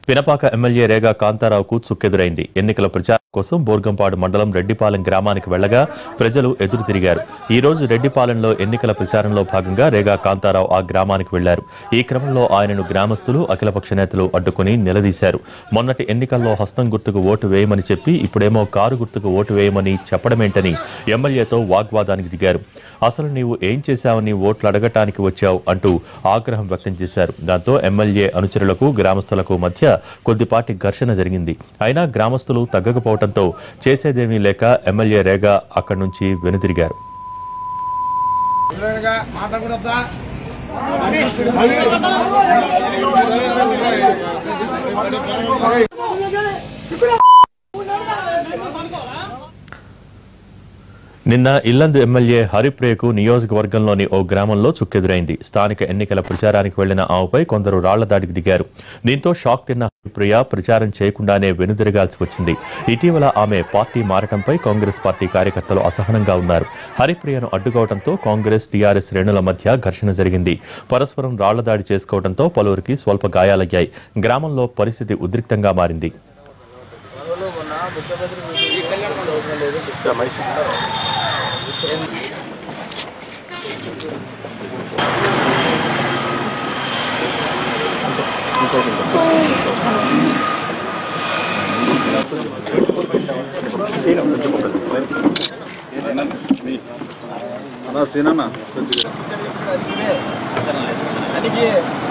Pinapaka MLA Rega కాంతారావుకు చుక్కెదురైంది ఎన్నికల ప్రచారం కోసం బోర్గంపాడు మండలం రెడ్డిపాలెం గ్రామానికి వెళ్లగా ప్రజలు ఎదురు తిరిగారు ఈ రోజు రెడ్డిపాలెంలో ఎన్నికల ప్రచారంలో భాగంగా రేగా కాంతారావు ఆ గ్రామానికి వెళ్లారు ఈ క్రమంలో ఆయనను గ్రామస్తులు అఖిలపక్ష నేతలు అడ్డుకుని నిలదీశారు మొన్నటి ఎన్నికల్లో హస్తం గుర్తుకు ఓటు వేయమని చెప్పి ఇప్పుడేమో కారు గుర్తుకు ఓటు వేయమని చెప్పడమేంటని ఎమ్మెల్యేతో వాగ్వాదానికి దిగారు అసలు నీవు ఏం చేశావని ఓట్లు అడగటానికి వచ్చావు అంటూ ఆగ్రహం వ్యక్తం చేశారు దాంతో ఎమ్మెల్యే అనుచరులకు గ్రామస్తులకు మధ్య కొద్దిపాటి ఘర్షణ జరిగింది అయినా గ్రామస్తులు తగ్గకపోవడంతో చేసేదేమీ లేక ఎమ్మెల్యే రేగా అక్కడి నుంచి వెనుదిరిగారు మాట్లాడకూడదా నిన్న ఇల్లందు ఎమ్మెల్యే హరిప్రియకు నియోజకవర్గంలోని ఓ గ్రామంలో చుక్కెదురైంది స్థానిక ఎన్నికల ప్రచారానికి వెళ్లిన ఆమెపై కొందరు రాళ్ల దాడికి దిగారు దీంతో షాక్ తిన్న హరిప్రియ ప్రచారం చేయకుండానే వెనుదిరగాల్సి వచ్చింది ఇటీవల ఆమె పార్టీ మారటంపై కాంగ్రెస్ పార్టీ కార్యకర్తలు అసహనంగా ఉన్నారు హరిప్రియను అడ్డుకోవడంతో కాంగ్రెస్ టీఆర్ఎస్ శ్రేణుల మధ్య ఘర్షణ జరిగింది పరస్పరం రాళ్ల దాడి చేసుకోవడంతో పలువురికి స్వల్ప గాయాలయ్యాయి గ్రామంలో పరిస్థితి ఉద్రిక్తంగా మారింది అన్నా శ్రీనన్న